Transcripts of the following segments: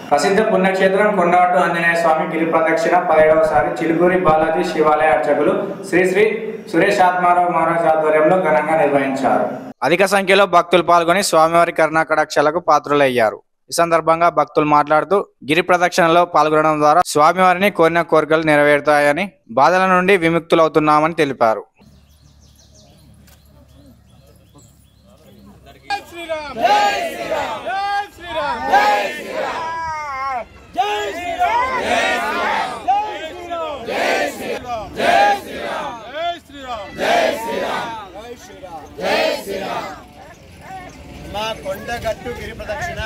ప్రసిద్ధ పుణ్యక్షేత్రం కొండవట్టు ఆంజనేయ స్వామి గిరి ప్రదక్షిణ పదిహేడవసారి చిలుకూరి బాలాజీ శివాలయ అర్చకులు శ్రీ శ్రీ సురేష్ ఆత్మారావు మహారాజ్ ఆధ్వర్యంలో ఘనంగా నిర్వహించారు అధిక సంఖ్యలో భక్తులు పాల్గొని స్వామివారి కరుణాకటాక్షలకు పాత్రులయ్యారు ఈ సందర్భంగా భక్తులు మాట్లాడుతూ గిరి ప్రదక్షిణలో పాల్గొనడం ద్వారా స్వామివారిని కోరిన కోరికలు నెరవేరుతాయని బాధల నుండి విముక్తులవుతున్నామని తెలిపారు మా కొండగట్టు గిరి ప్రదక్షిణ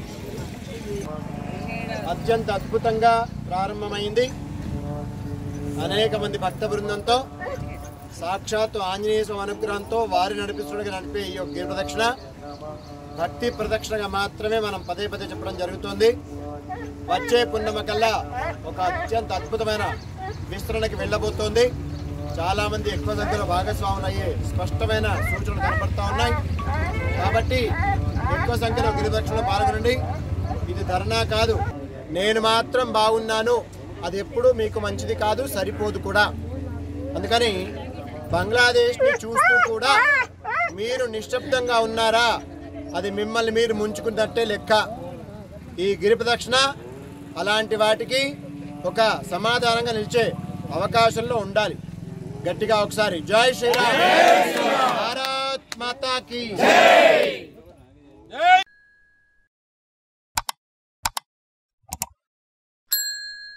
అత్యంత అద్భుతంగా ప్రారంభమైంది అనేక మంది భక్త బృందంతో సాక్షాత్తు ఆంజనేయ స్వామి అనుగ్రహంతో వారి నడిపిస్తుండగా నడిపే ఈ యొక్క గిరి ప్రదక్షిణ భక్తి ప్రదక్షిణగా మాత్రమే మనం పదే పదే చెప్పడం జరుగుతుంది వచ్చే పున్నమ కల్లా ఒక అత్యంత అద్భుతమైన విస్తరణకి వెళ్ళబోతోంది చాలా మంది ఎక్కువ సంఖ్యలో భాగస్వాములు అయ్యే స్పష్టమైన సూచనలు కనపడతా ఉన్నాయి కాబట్టి ఎక్కువ సంఖ్యలో గిరిదక్షిణలో పాల్గొనండి ఇది ధర్నా కాదు నేను మాత్రం బాగున్నాను అది ఎప్పుడు మీకు మంచిది కాదు సరిపోదు కూడా అందుకని బంగ్లాదేశ్ని చూస్తూ కూడా మీరు నిశ్శబ్దంగా ఉన్నారా అది మిమ్మల్ని మీరు ముంచుకున్నట్టే లెక్క ఈ గిరి ప్రదక్షిణ అలాంటి వాటికి ఒక సమాధానంగా నిలిచే అవకాశంలో ఉండాలి గట్టిగా ఒకసారి జై శ్రీరామ్ భారత్ మాతాకి